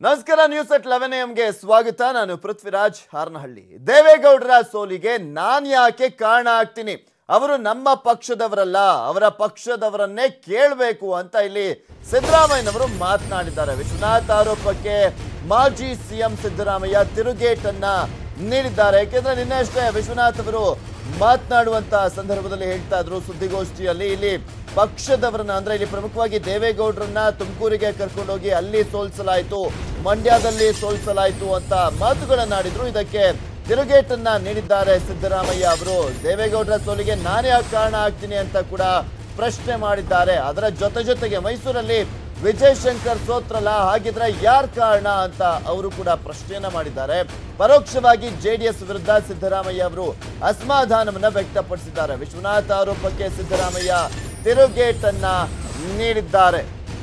ನಮಸ್ಕಾರ news at eleven ಎಂಗೆ ಸ್ವಾಗತ ನಾನು ಪೃಥ್ವಿರಾಜ್ ಹಾರನಹಳ್ಳಿ ದೇವೇಗೌಡರ ಸೋಲಿಗೆ ನಾನ್ ಯಾಕೆ ಕಾರಣ ಆಗ್ತೀನಿ ಅವರು ನಮ್ಮ ಪಕ್ಷದವರಲ್ಲ ಅವರ ಪಕ್ಷದವರನ್ನೇ ಕೇಳಬೇಕು ಅಂತ ಇಲ್ಲಿ ಸಿದ್ದರಾಮಯ್ಯನವರು ಮಾತನಾಡಿದ್ದಾರೆ ವಿಶ್ವನಾಥ್ ಆರೋಪಕ್ಕೆ ಮಾಜಿ ಸಿಎಂ ಸಿದ್ದರಾಮಯ್ಯ ತಿರುಗೇಟನ್ನ ನೀಡಿದ್ದಾರೆ ಯಾಕೆಂದ್ರೆ ನಿನ್ನೆ ಅಷ್ಟೇ ವಿಶ್ವನಾಥ್ ಅವರು ಮಾತನಾಡುವಂತ ಸಂದರ್ಭದಲ್ಲಿ ಹೇಳ್ತಾ ಇದ್ರು ಸುದ್ದಿಗೋಷ್ಠಿಯಲ್ಲಿ ಇಲ್ಲಿ ಪಕ್ಷದವರನ್ನ ಅಂದ್ರೆ ಇಲ್ಲಿ ಪ್ರಮುಖವಾಗಿ ದೇವೇಗೌಡರನ್ನ ತುಮಕೂರಿಗೆ ಕರ್ಕೊಂಡೋಗಿ ಅಲ್ಲಿ ಸೋಲಿಸಲಾಯಿತು ಮಂಡ್ಯದಲ್ಲಿ ಸೋಲಿಸಲಾಯಿತು ಅಂತ ಮಾತುಗಳನ್ನಾಡಿದ್ರು ಇದಕ್ಕೆ ತಿರುಗೇಟನ್ನ ನೀಡಿದ್ದಾರೆ ಸಿದ್ದರಾಮಯ್ಯ ಅವರು ದೇವೇಗೌಡರ ಸೋಲಿಗೆ ನಾನೇ ಯಾಕ್ ಕಾರಣ ಆಗ್ತೀನಿ ಅಂತ ಕೂಡ ಪ್ರಶ್ನೆ ಮಾಡಿದ್ದಾರೆ ಅದರ ಜೊತೆ ಜೊತೆಗೆ ಮೈಸೂರಲ್ಲಿ ವಿಜಯ್ ಶಂಕರ್ ಸೋತ್ರಲ್ಲ ಹಾಗಿದ್ರೆ ಯಾರ್ ಕಾರಣ ಅಂತ ಅವರು ಕೂಡ ಪ್ರಶ್ನೆಯನ್ನ ಮಾಡಿದ್ದಾರೆ ಪರೋಕ್ಷವಾಗಿ ಜೆಡಿಎಸ್ ವಿರುದ್ಧ ಸಿದ್ದರಾಮಯ್ಯ ಅವರು ಅಸಮಾಧಾನವನ್ನ ವ್ಯಕ್ತಪಡಿಸಿದ್ದಾರೆ ವಿಶ್ವನಾಥ್ ಆರೋಪಕ್ಕೆ ಸಿದ್ದರಾಮಯ್ಯ ತಿರುಗೇಟನ್ನ ನೀಡಿದ್ದಾರೆ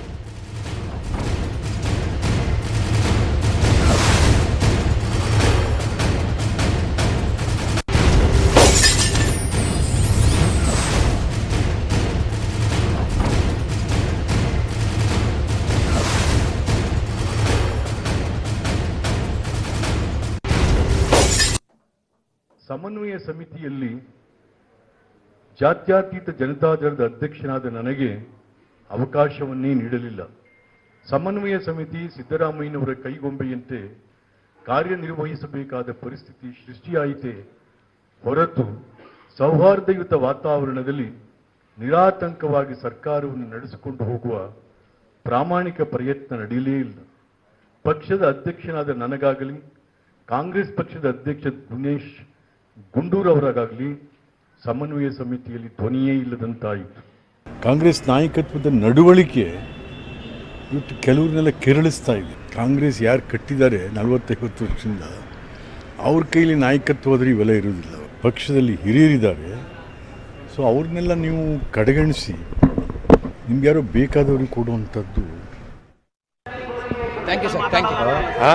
ಸಮನ್ವಯ ಸಮಿತಿಯಲ್ಲಿ ಜಾತ್ಯತೀತ ಜನತಾದಳದ ಅಧ್ಯಕ್ಷನಾದ ನನಗೆ ಅವಕಾಶವನ್ನೇ ನೀಡಲಿಲ್ಲ ಸಮನ್ವಯ ಸಮಿತಿ ಸಿದ್ದರಾಮಯ್ಯನವರ ಕೈಗೊಂಬೆಯಂತೆ ಕಾರ್ಯನಿರ್ವಹಿಸಬೇಕಾದ ಪರಿಸ್ಥಿತಿ ಸೃಷ್ಟಿಯಾಯಿತೆ ಹೊರತು ಸೌಹಾರ್ದಯುತ ವಾತಾವರಣದಲ್ಲಿ ನಿರಾತಂಕವಾಗಿ ಸರ್ಕಾರವನ್ನು ನಡೆಸಿಕೊಂಡು ಹೋಗುವ ಪ್ರಾಮಾಣಿಕ ಪ್ರಯತ್ನ ನಡೆಯಲೇ ಇಲ್ಲ ಪಕ್ಷದ ಅಧ್ಯಕ್ಷನಾದ ನನಗಾಗಲಿ ಕಾಂಗ್ರೆಸ್ ಪಕ್ಷದ ಅಧ್ಯಕ್ಷ ದಿನೇಶ್ ಗುಂಡೂರವರಾಗಲಿ ಸಮನ್ವಯ ಸಮಿತಿಯಲ್ಲಿ ಧ್ವನಿಯೇ ಇಲ್ಲದಂತಾಯಿತು ಕಾಂಗ್ರೆಸ್ ನಾಯಕತ್ವದ ನಡವಳಿಕೆ ಇವತ್ತು ಕೆಲವ್ರನ್ನೆಲ್ಲ ಕೆರಳಿಸ್ತಾ ಇದೆ ಕಾಂಗ್ರೆಸ್ ಯಾರು ಕಟ್ಟಿದ್ದಾರೆ ನಲವತ್ತೈವತ್ತು ವರ್ಷದಿಂದ ಅವ್ರ ಕೈಲಿ ನಾಯಕತ್ವ ಹೋದ್ರೆ ಇವೆಲ್ಲ ಇರೋದಿಲ್ಲ ಪಕ್ಷದಲ್ಲಿ ಹಿರಿಯರಿದ್ದಾರೆ ಸೊ ಅವ್ರನ್ನೆಲ್ಲ ನೀವು ಕಡೆಗಣಿಸಿ ನಿಮ್ಗೆ ಯಾರೋ ಬೇಕಾದವ್ರಿಗೆ ಕೊಡುವಂಥದ್ದು thank you sir thank you ಹಾ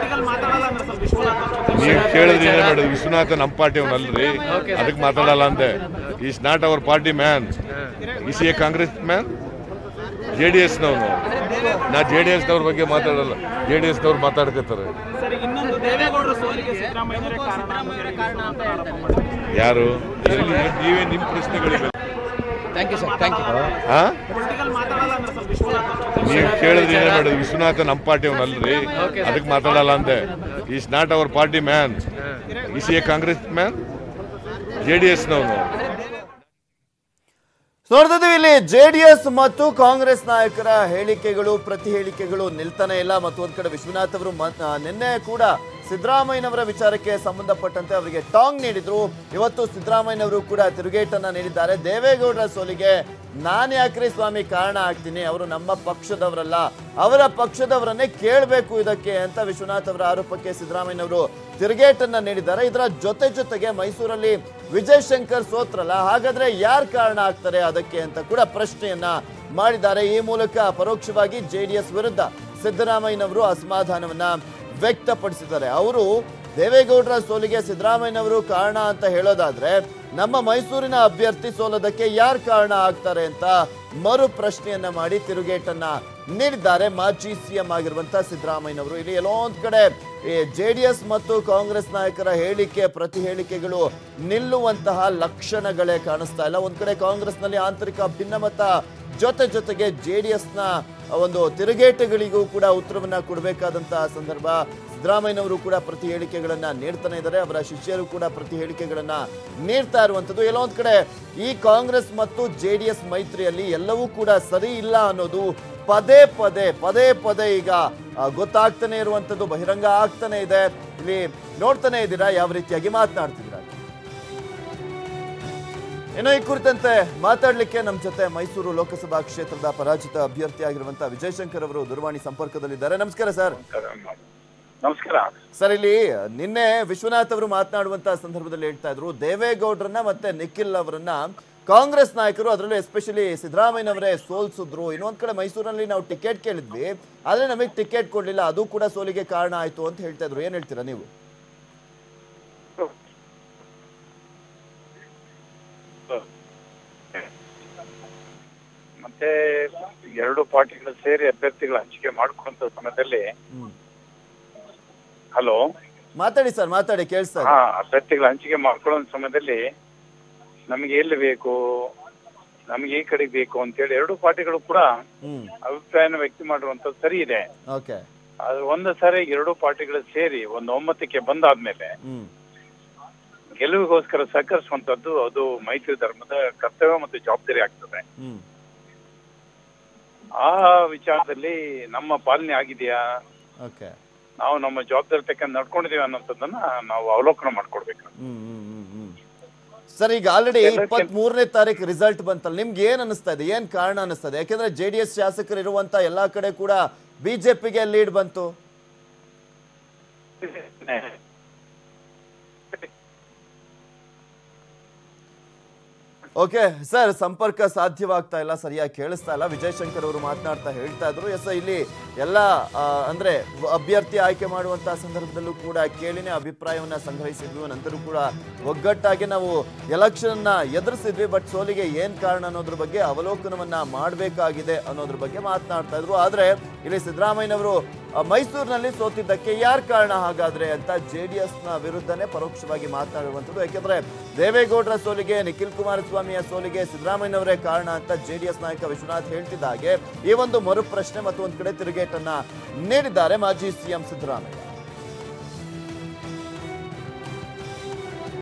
ನೀವು ಕೇಳಿದ್ರೆ ಏನೇ ಮಾಡೋದು ವಿಶ್ವನಾಥ ನಮ್ಮ ಪಾರ್ಟಿ ಅವನಲ್ರಿ ಅದಕ್ಕೆ ಮಾತಾಡಲ್ಲ ಅಂದೆ is not our party man is a Congress man J D ಎಸ್ನವನು ನಾ ಜೆ ಡಿ ಎಸ್ನವ್ರ ಬಗ್ಗೆ ಮಾತಾಡಲ್ಲ ಜೆ ಡಿ ಎಸ್ನವ್ರು ಮಾತಾಡ್ಕೊತಾರೆ ಸರ್ ಇನ್ನೊಂದು ದೇವೇಗೌಡರ ಸೋಲಿಗೆ ಸಿದ್ದರಾಮಯ್ಯನವರೇ ಕಾರಣ ಅಂತ ಹೇಳಿ ಯಾರು ಎಲ್ಲಿ ನೀವೇ ನಿಮ್ಮ ಪ್ರಶ್ನೆಗಳಿವೆ thank you sir thank you ಹಾ ಪೊಲಿಟಿಕಲ್ ಮಾತಾಡಲ್ಲ ಅಂದ್ರೆ ಸ್ವಲ್ಪ ವಿಶ್ವನಾಥ್ ನೀವು ಕೇಳಿದ್ರೆ ಏನೇ ಮಾಡೋದು ವಿಶ್ವನಾಥ ನಮ್ಮ ಪಾರ್ಟಿ ಅವನಲ್ರಿ ಅದಕ್ಕೆ ಮಾತಾಡಲ್ಲ ಅಂದೆ is not our party man is a Congress man J D ಎಸ್ನವನು ನೋಡ್ತಿದ್ದೀವಿ ಇಲ್ಲಿ ಜೆಡಿಎಸ್ ಮತ್ತು ಕಾಂಗ್ರೆಸ್ ನಾಯಕರ ಹೇಳಿಕೆಗಳು ಪ್ರತಿ ಹೇಳಿಕೆಗಳು ನಿಲ್ತಾನೆ ಇಲ್ಲ ಮತ್ತು ಒಂದ್ ಕಡೆ ವಿಶ್ವನಾಥ್ ಅವರು ಮ- ಆ, ನಿನ್ನೆ ಕೂಡ ಸಿದ್ದರಾಮಯ್ಯನವರ ವಿಚಾರಕ್ಕೆ ಸಂಬಂಧಪಟ್ಟಂತೆ ಅವರಿಗೆ ಟಾಂಗ್ ನೀಡಿದ್ರು ಇವತ್ತು ಸಿದ್ದರಾಮಯ್ಯನವರು ಕೂಡ ತಿರುಗೇಟನ್ನ ನೀಡಿದ್ದಾರೆ ದೇವೇಗೌಡರ ಸೋಲಿಗೆ ನಾನ್ ಯಾಕ್ರಿ ಸ್ವಾಮಿ ಕಾರಣ ಆಗ್ತೀನಿ ಅವರು ನಮ್ಮ ಪಕ್ಷದವರಲ್ಲ ಅವರ ಪಕ್ಷದವರನ್ನೇ ಕೇಳಬೇಕು ಇದಕ್ಕೆ ಅಂತ ವಿಶ್ವನಾಥ್ ಅವರ ಆರೋಪಕ್ಕೆ ಸಿದ್ದರಾಮಯ್ಯನವರು ತಿರುಗೇಟನ್ನ ನೀಡಿದ್ದಾರೆ ಇದರ ಜೊತೆ ಜೊತೆಗೆ ಮೈಸೂರಲ್ಲಿ ವಿಜಯ್ ಶಂಕರ್ ಸೋತ್ರಲ್ಲ ಹಾಗಾದ್ರೆ ಯಾರ್ ಕಾರಣ ಆಗ್ತಾರೆ ಅದಕ್ಕೆ ಅಂತ ಕೂಡ ಪ್ರಶ್ನೆಯನ್ನ ಮಾಡಿದ್ದಾರೆ ಈ ಮೂಲಕ ಪರೋಕ್ಷವಾಗಿ ಜೆಡಿಎಸ್ ವಿರುದ್ಧ ಸಿದ್ದರಾಮಯ್ಯನವರು ಅಸಮಾಧಾನವನ್ನ ವ್ಯಕ್ತಪಡಿಸಿದ್ದಾರೆ ಅವರು ದೇವೇಗೌಡರ ಸೋಲಿಗೆ ಸಿದ್ದರಾಮಯ್ಯನವರು ಕಾರಣ ಅಂತ ಹೇಳೋದಾದ್ರೆ ನಮ್ಮ ಮೈಸೂರಿನ ಅಭ್ಯರ್ಥಿ ಸೋಲೋದಕ್ಕೆ ಯಾರು ಕಾರಣ ಆಗ್ತಾರೆ ಅಂತ ಮರು ಪ್ರಶ್ನೆಯನ್ನ ಮಾಡಿ ತಿರುಗೇಟನ್ನ ನೀಡಿದ್ದಾರೆ ಮಾಜಿ ಸಿಎಂ ಆಗಿರುವಂತ ಸಿದ್ದರಾಮಯ್ಯನವರು ಇಲ್ಲಿ ಎಲ್ಲೋ ಒಂದ್ ಕಡೆ ಜೆ ಡಿ ಎಸ್ ಮತ್ತು ಕಾಂಗ್ರೆಸ್ ನಾಯಕರ ಹೇಳಿಕೆ ಪ್ರತಿ ಹೇಳಿಕೆಗಳು ನಿಲ್ಲುವಂತಹ ಲಕ್ಷಣಗಳೇ ಕಾಣಿಸ್ತಾ ಇಲ್ಲ ಒಂದ್ ಕಡೆ ಕಾಂಗ್ರೆಸ್ನಲ್ಲಿ ಆಂತರಿಕ ಭಿನ್ನಮತ ಜೊತೆ ಜೊತೆಗೆ ಜೆ ಡಿ ಎಸ್ನ ಒಂದು ತಿರುಗೇಟುಗಳಿಗೂ ಕೂಡ ಉತ್ತರವನ್ನ ಕೊಡಬೇಕಾದಂತಹ ಸಂದರ್ಭ ಸಿದ್ದರಾಮಯ್ಯನವರು ಕೂಡ ಪ್ರತಿ ಹೇಳಿಕೆಗಳನ್ನ ನೀಡ್ತಾನೆ ಇದ್ದಾರೆ ಅವರ ಶಿಷ್ಯರು ಕೂಡ ಪ್ರತಿ ಹೇಳಿಕೆಗಳನ್ನ ನೀಡ್ತಾ ಇರುವಂತದ್ದು ಎಲ್ಲೋ ಒಂದ್ ಕಡೆ ಈ ಕಾಂಗ್ರೆಸ್ ಮತ್ತು ಜೆ ಡಿ ಎಸ್ ಮೈತ್ರಿಯಲ್ಲಿ ಎಲ್ಲವೂ ಕೂಡ ಸರಿ ಇಲ್ಲ ಅನ್ನೋದು ಪದೇ ಪದೇ ಪದೇ ಪದೇ ಈಗ ಆ, ಗೊತ್ತಾಗ್ತಾನೆ ಇರುವಂತದ್ದು ಬಹಿರಂಗ ಆಗ್ತಾನೆ ಇದೆ ಇಲ್ಲಿ ನೋಡ್ತಾನೆ ಇದ್ದೀರಾ ಯಾವ ರೀತಿಯಾಗಿ ಮಾತನಾಡ್ತಿದ್ದೀರಾ ಇನ್ನು ಈ ಕುರಿತಂತೆ ಮಾತಾಡ್ಲಿಕ್ಕೆ ನಮ್ಮ ಜೊತೆ ಮೈಸೂರು ಲೋಕಸಭಾ ಕ್ಷೇತ್ರದ ಪರಾಜಿತ ಅಭ್ಯರ್ಥಿ ಆಗಿರುವಂತಹ ವಿಜಯಶಂಕರ್ ಅವರು ದೂರವಾಣಿ ಸಂಪರ್ಕದಲ್ಲಿದ್ದಾರೆ ನಮಸ್ಕಾರ ಸರ್ ನಮಸ್ಕಾರ ಸರ್ ಇಲ್ಲಿ ನಿನ್ನೆ ವಿಶ್ವನಾಥ್ ಅವರು ಮಾತನಾಡುವಂತಹ ಸಂದರ್ಭದಲ್ಲಿ ಹೇಳ್ತಾ ಇದ್ರು ದೇವೇಗೌಡರನ್ನ ಮತ್ತೆ ನಿಖಿಲ್ ಅವರನ್ನ ಕಾಂಗ್ರೆಸ್ ನಾಯಕರು ಅದರಲ್ಲೂ ಎಸ್ಪೆಷಲಿ ಸಿದ್ದರಾಮಯ್ಯನವರೇ ಸೋಲ್ಸಿದ್ರು ಇನ್ನೊಂದ್ ಕಡೆ ಮೈಸೂರಲ್ಲಿ ನಾವು ಟಿಕೆಟ್ ಕೇಳಿದ್ವಿ ಆದ್ರೆ ನಮಗೆ ಟಿಕೆಟ್ ಕೊಡ್ಲಿಲ್ಲ ಅದು ಕೂಡ ಸೋಲಿಗೆ ಕಾರಣ ಆಯ್ತು ಅಂತ ಹೇಳ್ತಾ ಇದ್ರು ಏನ್ ಹೇಳ್ತೀರಾ ನೀವು ಮತ್ತೆ ಎರಡು ಪಾರ್ಟಿಗಳು ಸೇರಿ ಅಭ್ಯರ್ಥಿಗಳ ಹಂಚಿಕೆ ಮಾಡ್ಕೊಂತ ಸಮಯದಲ್ಲಿ ಹ್ಮ್ ಹಲೋ ಮಾತಾಡಿ ಸರ್ ಮಾತಾಡಿ ಕೇಳಿಸ್ತಾ ಇದೆ. ಹಾ ಅಭ್ಯರ್ಥಿಗಳ ಹಂಚಿಕೆ ಮಾಡ್ಕೊಳ್ಳೋ ಸಮಯದಲ್ಲಿ ನಮಗೆ ಎಲ್ಲಿ ಬೇಕು ನಮಗೆ ಈ ಕಡೆಗೆ ಬೇಕು ಅಂತೇಳಿ ಎರಡು ಪಾರ್ಟಿಗಳು ಕೂಡ ಹ್ಮ್ ಅಭಿಪ್ರಾಯನ ವ್ಯಕ್ತ ಮಾಡಿರುವಂತದ್ದು ಸರಿ ಇದೆ ಓಕೆ ಅದು ಒಂದು ಸಾರಿ ಎರಡು ಪಾರ್ಟಿಗಳು ಸೇರಿ ಒಂದು ಒಮ್ಮತಕ್ಕೆ ಬಂದಾದ್ಮೇಲೆ ಹ್ಮ್ ಗೆಲುವಿಗೋಸ್ಕರ ಸಹಕರಿಸುವಂತದ್ದು ಅದು ಮೈತ್ರಿ ಧರ್ಮದ ಕರ್ತವ್ಯ ಮತ್ತು ಜವಾಬ್ದಾರಿ ಆಗ್ತದೆ ಹ್ಮ್ ಆ ವಿಚಾರದಲ್ಲಿ ನಮ್ಮ ಪಾಲನೆ ಆಗಿದೆಯಾ ಓಕೆ ನಾವು ನಮ್ಮ ಜವಾಬ್ದಾರಿ ತಕ್ಕಂತ ನಡ್ಕೊಂಡಿದೀವಿ ಅನ್ನೋಂಥದ್ದನ್ನ ನಾವು ಅವಲೋಕನ ಮಾಡ್ಕೊಡ್ಬೇಕು ಹ್ಮ್ ಹ್ಮ್ ಹ್ಮ್ ಹ್ಮ್ ಸರ್ ಈಗ ಆಲ್ರೆಡಿ ಎಲ್ಲಕ್ಕಿಂತ- ಇಪ್ಪತ್ತ್ ಮೂರನೇ ತಾರೀಕು ರಿಸಲ್ಟ್ ಬಂತಲ್ಲ ನಿಮ್ಗೆ ಏನ್ ಅನಿಸ್ತಾ ಇದೆ ಏನ್ ಕಾರಣ ಅನಿಸ್ತಾ ಇದೆ ಯಾಕೆಂದ್ರೆ ಜೆ ಡಿ ಎಸ್ ಶಾಸಕರು ಇರುವಂತ ಎಲ್ಲಾ ಕಡೆ ಕೂಡ ಬಿಜೆಪಿಗೆ ಲೀಡ್ ಬಂತು ಓಕೆ ಸರ್ ಸಂಪರ್ಕ ಸಾಧ್ಯವಾಗ್ತಾ ಇಲ್ಲ ಸರಿಯಾಗಿ ಕೇಳಿಸ್ತಾ ಇಲ್ಲ ವಿಜಯ್ ಶಂಕರ್ ಅವರು ಮಾತನಾಡ್ತಾ ಹೇಳ್ತಾ ಇದ್ರು ಎಸ್ ಇಲ್ಲಿ ಎಲ್ಲ ಆ, ಅಂದ್ರೆ ಅಭ್ಯರ್ಥಿ ಆಯ್ಕೆ ಮಾಡುವಂತಹ ಸಂದರ್ಭದಲ್ಲೂ ಕೂಡ ಕೇಳಿನೇ ಅಭಿಪ್ರಾಯವನ್ನ ಸಂಗ್ರಹಿಸಿದ್ವಿ ನಂತರ ಕೂಡ ಒಗ್ಗಟ್ಟಾಗಿ ನಾವು ಎಲೆಕ್ಷನ್ ನ ಎದುರಿಸಿದ್ವಿ ಬಟ್ ಸೋಲಿಗೆ ಏನ್ ಕಾರಣ ಅನ್ನೋದ್ರ ಬಗ್ಗೆ ಅವಲೋಕನವನ್ನ ಮಾಡಬೇಕಾಗಿದೆ ಅನ್ನೋದ್ರ ಬಗ್ಗೆ ಮಾತನಾಡ್ತಾ ಇದ್ರು ಆದ್ರೆ ಇಲ್ಲಿ ಸಿದ್ದರಾಮಯ್ಯನವರು ಆ, ಮೈಸೂರಿನಲ್ಲಿ ಸೋತಿದ್ದಕ್ಕೆ ಯಾರ್ ಕಾರಣ ಹಾಗಾದ್ರೆ ಅಂತ ಜೆ ಡಿ ಎಸ್ ನ ವಿರುದ್ಧನೇ ಪರೋಕ್ಷವಾಗಿ ಮಾತನಾಡುವಂಥದ್ದು ಯಾಕೆಂದ್ರೆ ದೇವೇಗೌಡರ ಸೋಲಿಗೆ ನಿಖಿಲ್ ಕುಮಾರಸ್ವಾಮಿಯ ಸೋಲಿಗೆ ಸಿದ್ದರಾಮಯ್ಯನವರೇ ಕಾರಣ ಅಂತ ಜೆ ಡಿ ಎಸ್ ನಾಯಕ ವಿಶ್ವನಾಥ್ ಹೇಳ್ತಿದ್ದ ಹಾಗೆ ಈ ಒಂದು ಮರು ಪ್ರಶ್ನೆ ಮತ್ತು ಒಂದ್ ಕಡೆ ತಿರುಗೇಟನ್ನ ನೀಡಿದ್ದಾರೆ ಮಾಜಿ ಸಿಎಂ ಸಿದ್ದರಾಮಯ್ಯ